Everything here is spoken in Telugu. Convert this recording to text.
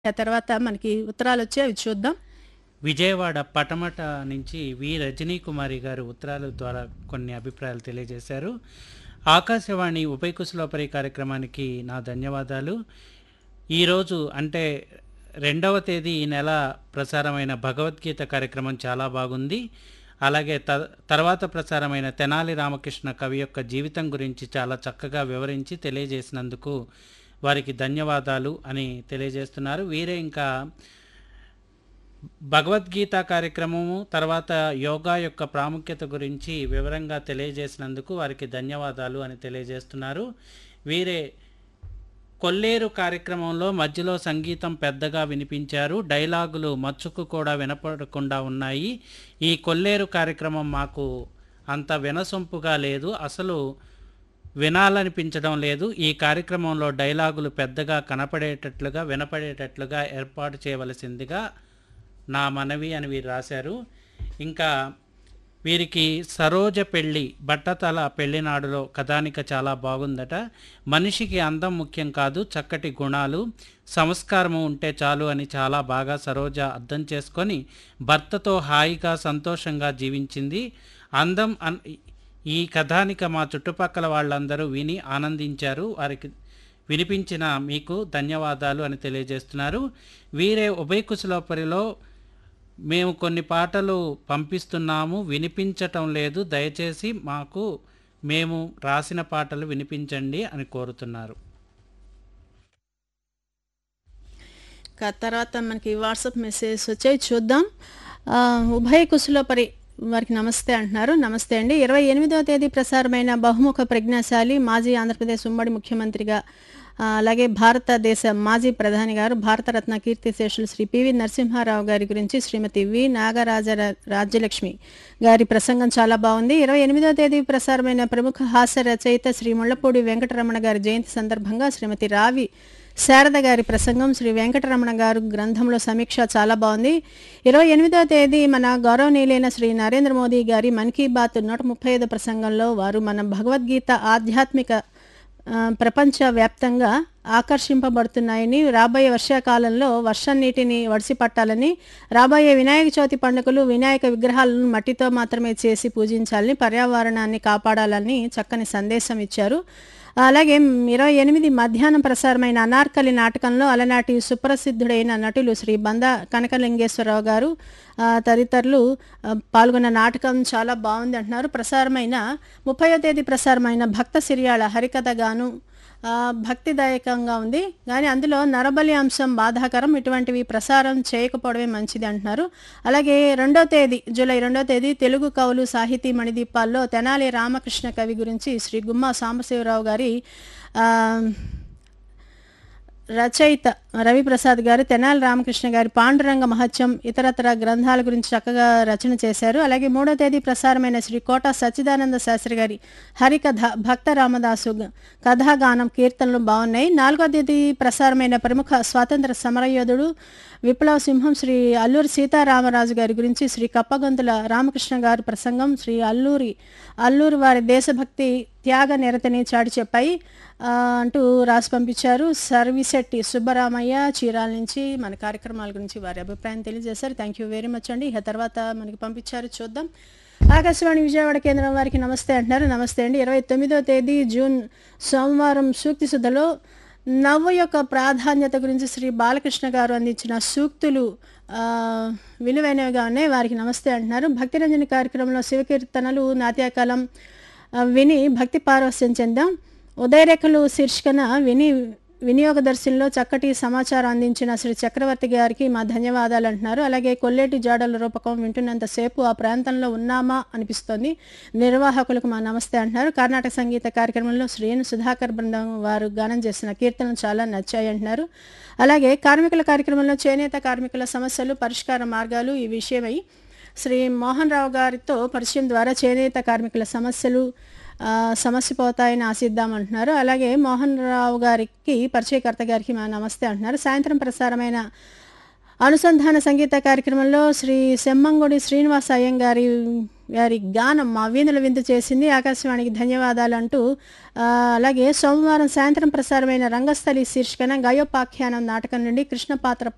ఆ తర్వాత మనకి ఉత్తరాలు వచ్చాయి అవి చూద్దాం విజయవాడ పటమట నుంచి వి రజనీ కుమారి గారు ఉత్తరాల ద్వారా కొన్ని అభిప్రాయాలు తెలియజేశారు ఆకాశవాణి ఉభయ కుశలోపరి కార్యక్రమానికి నా ధన్యవాదాలు ఈరోజు అంటే రెండవ తేదీ ఈ నెల ప్రసారమైన భగవద్గీత కార్యక్రమం చాలా బాగుంది అలాగే త తర్వాత ప్రసారమైన తెనాలి రామకృష్ణ కవి యొక్క జీవితం గురించి చాలా చక్కగా వివరించి తెలియజేసినందుకు వారికి ధన్యవాదాలు అని తెలియజేస్తున్నారు వీరే ఇంకా భగవద్గీత కార్యక్రమము తర్వాత యోగా యొక్క ప్రాముఖ్యత గురించి వివరంగా తెలియజేసినందుకు వారికి ధన్యవాదాలు అని తెలియజేస్తున్నారు వీరే కొల్లేరు కార్యక్రమంలో మధ్యలో సంగీతం పెద్దగా వినిపించారు డైలాగులు మచ్చుకు కూడా వినపడకుండా ఉన్నాయి ఈ కొల్లేరు కార్యక్రమం మాకు అంత వినసొంపుగా లేదు అసలు వినాలనిపించడం లేదు ఈ కార్యక్రమంలో డైలాగులు పెద్దగా కనపడేటట్లుగా వినపడేటట్లుగా ఏర్పాటు చేయవలసిందిగా నా మనవి అని వీరు రాశారు ఇంకా వీరికి సరోజ పెళ్ళి బట్టతల పెళ్లినాడులో కథానిక చాలా బాగుందట మనిషికి అందం ముఖ్యం కాదు చక్కటి గుణాలు సంస్కారము ఉంటే చాలు అని చాలా బాగా సరోజ అర్థం చేసుకొని భర్తతో హాయిగా సంతోషంగా జీవించింది అందం అన్ ఈ కథానిక మా చుట్టుపక్కల వాళ్ళందరూ విని ఆనందించారు వారికి వినిపించిన మీకు ధన్యవాదాలు అని తెలియజేస్తున్నారు వీరే ఉభయ కుశలోపరిలో మేము కొన్ని పాటలు పంపిస్తున్నాము వినిపించటం లేదు దయచేసి మాకు మేము రాసిన పాటలు వినిపించండి అని కోరుతున్నారు ఇక తర్వాత మనకి వాట్సాప్ మెసేజ్ వచ్చాయి చూద్దాం ఆ, ఉభయ కుశలోపరి వారికి నమస్తే అంటున్నారు నమస్తే అండి ఇరవై ఎనిమిదవ తేదీ ప్రసారమైన బహుముఖ ప్రజ్ఞాశాలి మాజీ ఆంధ్రప్రదేశ్ ఉమ్మడి ముఖ్యమంత్రిగా ఆ, అలాగే భారతదేశ మాజీ ప్రధాని గారు భారతరత్న కీర్తిశేషులు శ్రీ పివి నరసింహారావు గారి గురించి శ్రీమతి వి నాగరాజ రాజ్యలక్ష్మి గారి ప్రసంగం చాలా బాగుంది ఇరవై ఎనిమిదవ తేదీ ప్రసారమైన ప్రముఖ హాస్య రచయిత శ్రీ ముళ్లపూడి వెంకటరమణ గారి జయంతి సందర్భంగా శ్రీమతి రావి శారద గారి ప్రసంగం శ్రీ వెంకటరమణ గారు గ్రంథంలో సమీక్ష చాలా బాగుంది ఇరవై ఎనిమిదవ తేదీ మన గౌరవనీయులైన శ్రీ నరేంద్ర మోదీ గారి మన్ కీ బాత్ నూట ముప్పై ఐదు ప్రసంగంలో వారు మన భగవద్గీత ఆధ్యాత్మిక ఆ, ప్రపంచ వ్యాప్తంగా ఆకర్షింపబడుతున్నాయని రాబోయే వర్షాకాలంలో వర్షం నీటిని వడిసి పట్టాలని రాబోయే వినాయక చవితి పండుగలు వినాయక విగ్రహాలను మట్టితో మాత్రమే చేసి పూజించాలని పర్యావరణాన్ని కాపాడాలని చక్కని సందేశం ఇచ్చారు అలాగే ఇరవై ఎనిమిది మధ్యాహ్నం ప్రసారమైన అనార్కలి నాటకంలో అలనాటి సుప్రసిద్ధుడైన నటులు శ్రీ బంద కనకలింగేశ్వరరావు గారు ఆ, తదితరులు ఆ, పాల్గొన్న నాటకం చాలా బాగుంది అంటున్నారు ప్రసారమైన ముప్పయో తేదీ ప్రసారమైన భక్త సిరియాళ హరికథ గాను ఆ, భక్తిదాయకంగా ఉంది కానీ అందులో నరబలి అంశం బాధాకరం ఇటువంటివి ప్రసారం చేయకపోవడమే మంచిది అంటున్నారు అలాగే రెండో తేదీ జూలై రెండో తేదీ తెలుగు కవులు సాహితీ మణిదీపాల్లో తెనాలి రామకృష్ణ కవి గురించి శ్రీ గుమ్మా సాంబశివరావు గారి ఆ, రచయిత రవిప్రసాద్ గారు తెనాలి రామకృష్ణ గారి పాండురంగ మహత్యం ఇతరతర గ్రంథాల గురించి చక్కగా రచన చేశారు అలాగే మూడో తేదీ ప్రసారమైన శ్రీ కోట సచ్చిదానంద శాస్త్రి గారి హరికథ భక్త రామదాసు గ- కథాగానం కీర్తనలు బాగున్నాయి నాలుగో తేదీ ప్రసారమైన ప్రముఖ స్వాతంత్ర సమరయోధుడు విప్లవ సింహం శ్రీ అల్లూరి సీతారామరాజు గారి గురించి శ్రీ కప్పగొంతుల రామకృష్ణ గారి ప్రసంగం శ్రీ అల్లూరి అల్లూరి వారి దేశభక్తి త్యాగ నిరతని చాటి చెప్పాయి ఆ, అంటూ రాసి పంపించారు సర్వీసెట్టి సుబ్బరామయ్య చీరాల నుంచి మన కార్యక్రమాల గురించి వారి అభిప్రాయం తెలియజేశారు థ్యాంక్ యూ వెరీ మచ్ అండి ఇక తర్వాత మనకి పంపించారు చూద్దాం ఆకాశవాణి విజయవాడ కేంద్రం వారికి నమస్తే అంటున్నారు నమస్తే అండి ఇరవై తొమ్మిదో తేదీ జూన్ సోమవారం సూక్తి సుధలో నవ్వు యొక్క ప్రాధాన్యత గురించి శ్రీ బాలకృష్ణ గారు అందించిన సూక్తులు ఆ, విలువైనవిగా ఉన్నాయి వారికి నమస్తే అంటున్నారు భక్తిరంజని కార్యక్రమంలో శివకీర్తనలు నాట్యకాలం ఆ, విని భక్తి పారవస్యం చెందాం ఉదయరేఖలు శీర్షికన విని వినియోగ దర్శనంలో చక్కటి సమాచారం అందించిన శ్రీ చక్రవర్తి గారికి మా ధన్యవాదాలు అంటున్నారు అలాగే కొల్లేటి జాడల రూపకం వింటున్నంతసేపు ఆ ప్రాంతంలో ఉన్నామా అనిపిస్తోంది నిర్వాహకులకు మా నమస్తే అంటున్నారు కర్ణాటక సంగీత కార్యక్రమంలో శ్రీను సుధాకర్ బృందం వారు గానం చేసిన కీర్తనలు చాలా నచ్చాయి అంటున్నారు అలాగే కార్మికుల కార్యక్రమంలో చేనేత కార్మికుల సమస్యలు పరిష్కార మార్గాలు ఈ విషయమై శ్రీ మోహన్ రావు గారితో పరిచయం ద్వారా చేనేత కార్మికుల సమస్యలు ఆ, సమస్య పోతాయని ఆశిద్దామంటున్నారు అలాగే మోహన్ రావు గారికి పరిచయకర్త గారికి మా నమస్తే అంటున్నారు సాయంత్రం ప్రసారమైన అనుసంధాన సంగీత కార్యక్రమంలో శ్రీ సెమ్మంగుడి శ్రీనివాస అయ్యంగారి గారి గానం మా వీణుల విందు చేసింది ఆకాశవాణికి ధన్యవాదాలు అంటూ ఆ, అలాగే సోమవారం సాయంత్రం ప్రసారమైన రంగస్థలి శీర్షికన గయోపాఖ్యానం నాటకం నుండి కృష్ణ పాత్ర